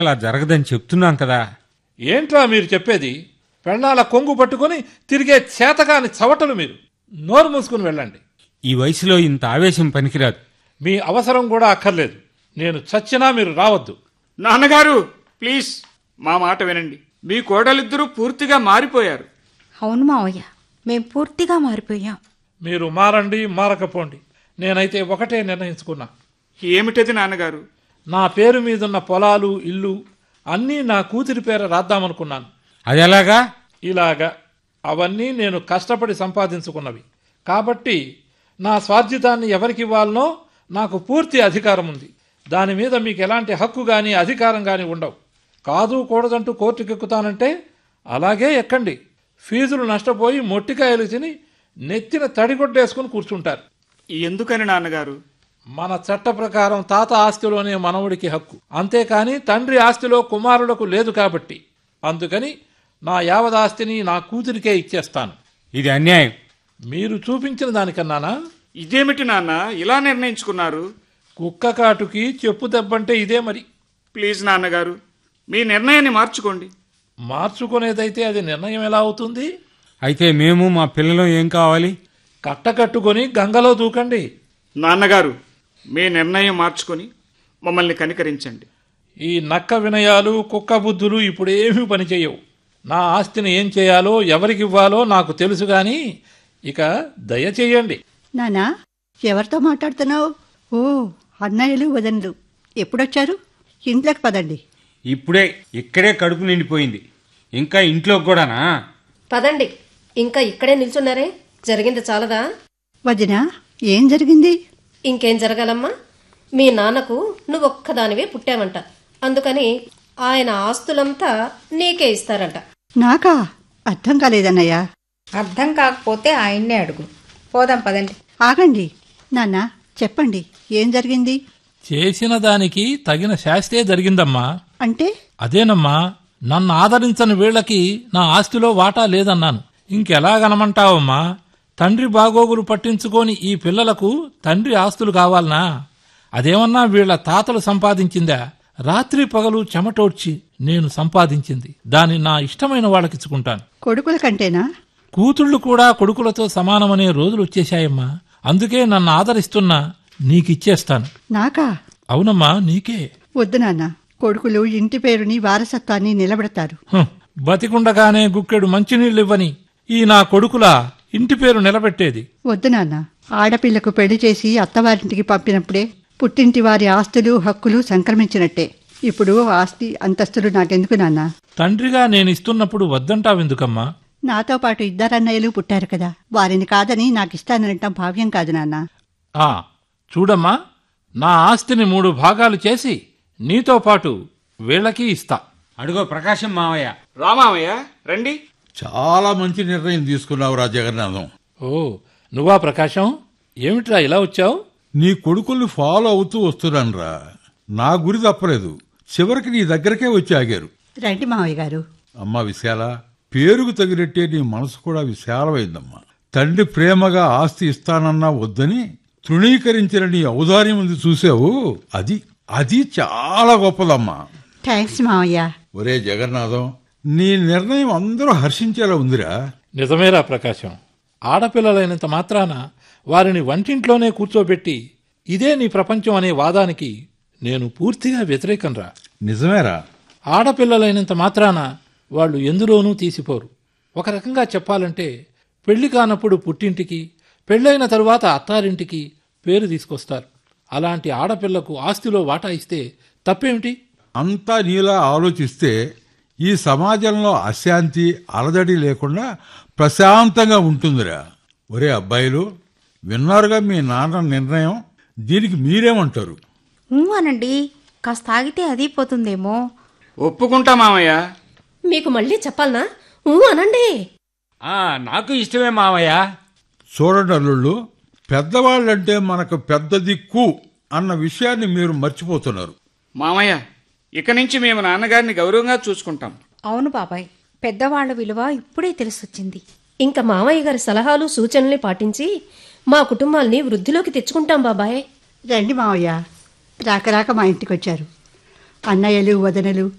అలా జరగదని చెప్తున్నాం కదా ఏంట్రా మీరు చెప్పేది పెళ్ళాల కొంగు పట్టుకొని తిరిగే చేతగాని చవటలు మీరు నోరు మూసుకుని వెళ్ళండి ఈ వయసులో ఇంత ఆవేశం పనికిరాదు మీ అవసరం కూడా అక్కర్లేదు నేను చచ్చినా మీరు రావద్దు నాన్నగారు ప్లీజ్ మా మాట వినండి మీ కోడలిద్దరూ పూర్తిగా మారిపోయారు అవును మావయ్య మేం పూర్తిగా మారిపోయాం మీరు మారండి మారకపోండి నేనైతే ఒకటే నిర్ణయించుకున్నా ఏమిటది నాన్నగారు నా పేరు మీదున్న పొలాలు ఇల్లు అన్నీ నా కూతురి పేర రాద్దామనుకున్నాను అది ఎలాగా ఇలాగా అవన్నీ నేను కష్టపడి సంపాదించుకున్నవి కాబట్టి నా స్వార్జితాన్ని ఎవరికి ఇవ్వాలనో నాకు పూర్తి అధికారం ఉంది దాని మీద మీకు ఎలాంటి హక్కు కానీ అధికారం కానీ ఉండవు కాదు కూడదంటూ కోర్టుకెక్కుతానంటే అలాగే ఎక్కండి ఫీజులు నష్టపోయి మొట్టికాయలు తిని నెత్తిన తడిగొడ్డేసుకుని కూర్చుంటారు ఎందుకని నాన్నగారు మన చట్ట ప్రకారం తాత ఆస్తిలోనే మనవుడికి హక్కు అంతేకాని తండ్రి ఆస్తిలో కుమారులకు లేదు కాబట్టి అందుకని నా యావదాస్తిని నా కూతురికే ఇచ్చేస్తాను ఇది అన్యాయం మీరు చూపించిన దానికన్నానా ఇదేమిటి నాన్న ఇలా నిర్ణయించుకున్నారు కుక్క కాటుకి చెప్పు దెబ్బంటే ఇదే మరి ప్లీజ్ నాన్నగారు మీ నిర్ణయాన్ని మార్చుకోండి మార్చుకునేదైతే అది నిర్ణయం ఎలా అవుతుంది అయితే మేము మా పిల్లలు ఏం కావాలి కట్టకట్టుకొని గంగలో దూకండి నాన్నగారు మీ నిర్ణయం మార్చుకొని మమ్మల్ని కనికరించండి ఈ నక్క వినయాలు కుక్క బుద్ధులు ఇప్పుడేమీ పనిచేయవు నా ఆస్తిని ఏం చేయాలో ఎవరికి ఇవ్వాలో నాకు తెలుసు గాని ఇక దయచేయండి నానా ఎవరితో మాట్లాడుతున్నావు ఓ అన్నయ్యలు వదనలు ఎప్పుడొచ్చారు ఇంట్లోకి పదండి ఇప్పుడే ఇక్కడే కడుపు నిండిపోయింది ఇంకా ఇంట్లో కూడానా పదండి ఇంకా ఇక్కడే నిల్చున్నారే జరిగింది చాలదా వదినా ఏం జరిగింది ఇంకేం జరగాలమ్మా మీ నాన్నకు నువ్వొక్కదానివే పుట్టావంట అందుకని ఆయన ఆస్తులంతా నీకే ఇస్తారంట నాకా అర్థం కాలేదన్నయ్య అర్థం కాకపోతే ఆయన్నే అడుగు పోదాం పదండి ఆగండి నాన్న చెప్పండి ఏం జరిగింది చేసిన దానికి తగిన శాస్తే జరిగిందమ్మా అంటే అదేనమ్మా నన్ను ఆదరించని వీళ్ళకి నా ఆస్తిలో వాటా లేదన్నాను ఇంకెలాగనమంటావమ్మా తండ్రి బాగోగులు పట్టించుకొని ఈ పిల్లలకు తండ్రి ఆస్తులు కావాలనా అదేమన్నా వీళ్ళ తాతలు సంపాదించిందా రాత్రి పగలు చెమటోడ్చి నేను సంపాదించింది దాన్ని నా ఇష్టమైన వాళ్ళకిచ్చుకుంటాను కొడుకుల కంటేనా కూతుళ్ళు కూడా కొడుకులతో సమానమనే రోజులు వచ్చేశాయమ్మా అందుకే నన్ను ఆదరిస్తున్నా నీకిచ్చేస్తాను నాకా అవునమ్మా నీకే వద్దు నాన్న కొడుకులు ఇంటి పేరుని వారసత్వాన్ని నిలబెడతారు హ్, బతికుండగానే గుక్కెడు మంచినీళ్ళు ఇవ్వని ఈ నా కొడుకులా ఇంటి పేరు నిలబెట్టేది వద్దు నాన్న ఆడపిల్లకు పెళ్లి చేసి అత్తవారింటికి పంపినప్పుడే పుట్టింటి వారి ఆస్తులు హక్కులు సంక్రమించినట్టే ఇప్పుడు ఆస్తి అంతస్తులు నాకెందుకు నాన్న తండ్రిగా నేను ఇస్తున్నప్పుడు వద్దంటావెందుకమ్మా నాతో పాటు ఇద్దరన్నయ్యలు పుట్టారు కదా వారిని కాదని నాకు ఇస్తానంటాం భావ్యం కాదు నాన్న ఆ చూడమ్మా నా ఆస్తిని మూడు భాగాలు చేసి నీతో పాటు వీళ్ళకి ఇస్తా అడుగో ప్రకాశం మావయ్య రామామయ్య రండి చాలా మంచి నిర్ణయం తీసుకున్నావురా జగన్నాథం ఓ నువ్వా ప్రకాశం ఏమిట్రా ఇలా వచ్చావు నీ కొడుకుల్ని ఫాలో అవుతూ వస్తున్నానురా నా గురి తప్పలేదు చివరికి నీ దగ్గరకే వచ్చి ఆగారు రండి మావయ్య గారు అమ్మా విశాల పేరుకు తగినట్టే నీ మనసు కూడా విశాలమైందమ్మా తండ్రి ప్రేమగా ఆస్తి ఇస్తానన్నా వద్దని తృణీకరించిన నీ ఔదార్యం ఉంది చూసావు అది అది చాలా గొప్పదమ్మా థ్యాంక్స్ మావయ్య ఒరే జగన్నాథం నీ నిర్ణయం అందరూ హర్షించేలా ఉందిరా నిజమేరా ప్రకాశం ఆడపిల్లలైనంత మాత్రాన వారిని వంటింట్లోనే కూర్చోబెట్టి ఇదే నీ ప్రపంచం అనే వాదానికి నేను పూర్తిగా వ్యతిరేకంరా నిజమేరా ఆడపిల్లలైనంత మాత్రాన వాళ్ళు ఎందులోనూ తీసిపోరు ఒక రకంగా చెప్పాలంటే పెళ్లి కానప్పుడు పుట్టింటికి పెళ్ళైన తరువాత అత్తారింటికి పేరు తీసుకొస్తారు అలాంటి ఆడపిల్లకు ఆస్తిలో వాటా ఇస్తే తప్పేమిటి అంతా నీలా ఆలోచిస్తే ఈ సమాజంలో అశాంతి అలజడి లేకుండా ప్రశాంతంగా ఉంటుందిరా ఒరే అబ్బాయిలు విన్నారుగా మీ నాన్న నిర్ణయం దీనికి మీరేమంటారు ఊ అనండి కాస్త ఆగితే అది పోతుందేమో ఒప్పుకుంటా మామయ్య మీకు మళ్ళీ చెప్పాలనా ఊ అనండి ఆ నాకు ఇష్టమే మావయ్య చూడండి అల్లుళ్ళు పెద్దవాళ్ళంటే మనకు పెద్ద దిక్కు అన్న విషయాన్ని మీరు మర్చిపోతున్నారు మామయ్య ఇక నుంచి మేము నాన్నగారిని గౌరవంగా చూసుకుంటాం అవును బాబాయ్ పెద్దవాళ్ల విలువ ఇప్పుడే తెలిసొచ్చింది ఇంకా మామయ్య గారి సలహాలు సూచనల్ని పాటించి మా కుటుంబాల్ని వృద్ధిలోకి తెచ్చుకుంటాం బాబాయ్ రండి మావయ్య రాక రాక మా ఇంటికి వచ్చారు అన్నయ్యలు వదనలు